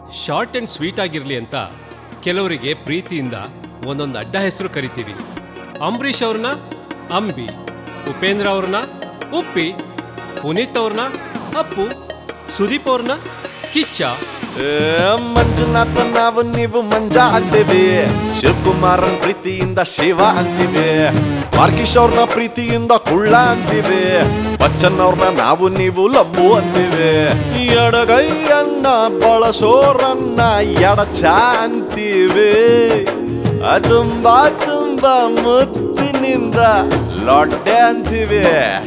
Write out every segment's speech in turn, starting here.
short and sweet ಆಗಿರಲಿ ಅಂತ ಕೆಲವರಿಗೆ ಪ್ರೀತಿಯಿಂದ ಒಂದೊಂದು ಅಡ್ಡ ಹೆಸರು ಕರಿತೀವಿ ಅಂಬರೀಷ್ ಅವ್ರನ್ನ ಅಂಬಿ ಉಪೇಂದ್ರ ಅವ್ರನ್ನ ಉಪ್ಪಿ ಪುನೀತ್ ಅವ್ರನ್ನ ಅಪ್ಪು ಸುದೀಪ್ ಅವ್ರನ್ನ ಕಿಚ್ಚ ಏ, ಮಂಜುನಾಥ ನಾವು ನೀವು ಮಂಜ ಅಂತೀವಿ ಶಿವಕುಮಾರನ್ ಪ್ರೀತಿಯಿಂದ ಶಿವ ಅಂತೀವಿ ಮಾರ್ಕಿಶ್ ಅವ್ರನ್ನ ಪ್ರೀತಿಯಿಂದ ಕುಳ್ಳ ಅಂತೀವಿ ಬಚ್ಚನ್ ಅವ್ರನ್ನ ನಾವು ನೀವು ಲಬ್ಬು ಅಂತೀವಿ ಎಡಗೈಯನ್ನ ಬಳಸೋರನ್ನ ಎಡಚ ಅಂತೀವಿ ಆ ತುಂಬಾ ತುಂಬಾ ಮುತ್ತಿನಿಂದ ಲೊಟ್ಟೆ ಅಂತೀವಿ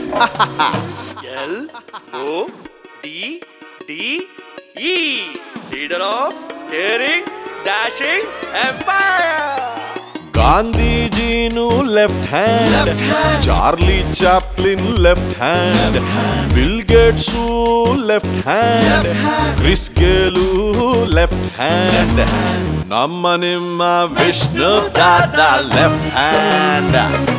L O D D E leader of daring dashing empire ಗಾಂಧೀಜಿನು left hand Charlie Chaplin left hand Bill Gates left hand Chris Gayle left hand ನಮ್ಮ ನಿಮ್ಮ ವಿಷ್ಣು ದಾದ ಲೆಫ್ಟ್ ಹ್ಯಾಂಡ್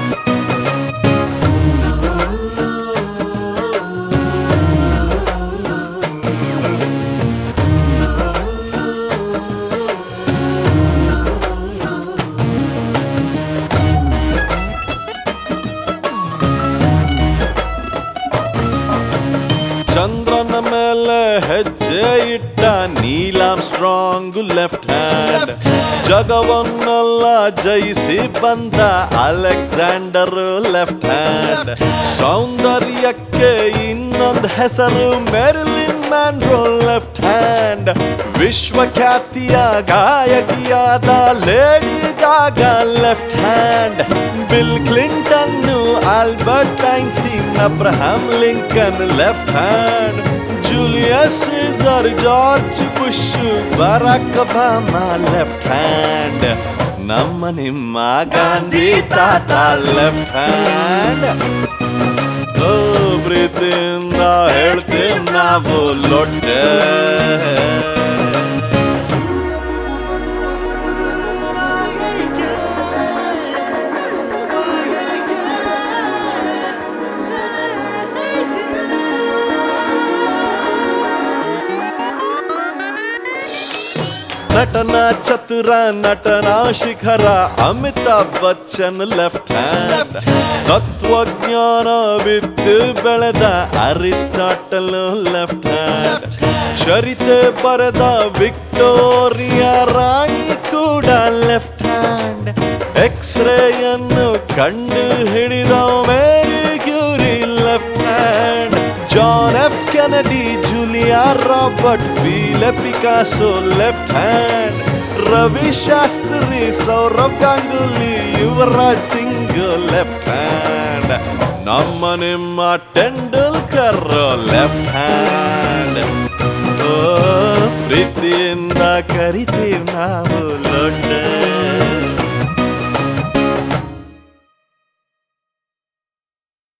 ಚಂದ್ರನ ಮೇಲೆ ಹೆಜ್ಜೆ ಇಟ್ಟ ನೀಲಾಮ್ ಸ್ಟ್ರಾಂಗ್ ಲೆಫ್ಟ್ ಹ್ಯಾಂಡ್ ಜಗವನ್ನೆಲ್ಲ ಜಯಿಸಿ ಬಂದ ಅಲೆಕ್ಸಾಂಡರ್ ಲೆಫ್ಟ್ ಹ್ಯಾಂಡ್ ಸೌಂದರ್ಯಕ್ಕೆ ಇನ್ನೊಂದು ಹೆಸರು ಮೆರಿಲಿನ್ ಮ್ಯಾನ್ರೋ ಲೆಫ್ಟ್ ಹ್ಯಾಂಡ್ ವಿಶ್ವಖ್ಯಾತಿಯ ಗಾಯಕಿಯಾದ lady Gaga left hand Bill Clinton Albert Einstein Abraham Lincoln left hand Julius Caesar George Bush Barack Obama left hand ನಮ್ಮ ನಿಮ್ಮ ಗಾಂಧಿ ತಾತ ಲೆಫ್ಟ್ ಹ್ಯಾಂಡ್ ಓ ಪ್ರೀತಿಯಿಂದ ಹೇಳ್ತೀವಿ ನಾವು ಲೊಟ್ಟೆ ನಟನ ಚತುರ ನಟನ ಶಿಖರ ಅಮಿತಾಬ್ ಬಚ್ಚನ್ ಲೆಫ್ಟ್ ಹ್ಯಾಂಡ್ ತತ್ವಜ್ಞಾನ ಬಿದ್ದು ಬೆಳೆದ ಅರಿಸ್ಟಾಟಲ್ ಲೆಫ್ಟ್ ಹ್ಯಾಂಡ್ ಚರಿತೆ ಬರೆದ ವಿಕ್ಟೋರಿಯಾ ರಾಣಿ ಕೂಡ ಲೆಫ್ಟ್ ಹ್ಯಾಂಡ್ ಎಕ್ಸ್ರೇಯನ್ನು ಕಂಡು ಹಿಡಿದ Marie Curie left hand John F Kennedy Julia Robert Pele Picasso left hand Ravi Shastri Sourav Ganguly Yuvraj Singh left hand ನಮ್ಮ ನಿಮ್ಮ ಟೆಂಡೂಲ್ಕರ್ ಲೆಫ್ಟ್ ಹ್ಯಾಂಡ್ ಓ ಪ್ರೀತಿಯಿಂದ ಕರಿತೀವಿ ನಾವು ಲೊಟ್ಟೆ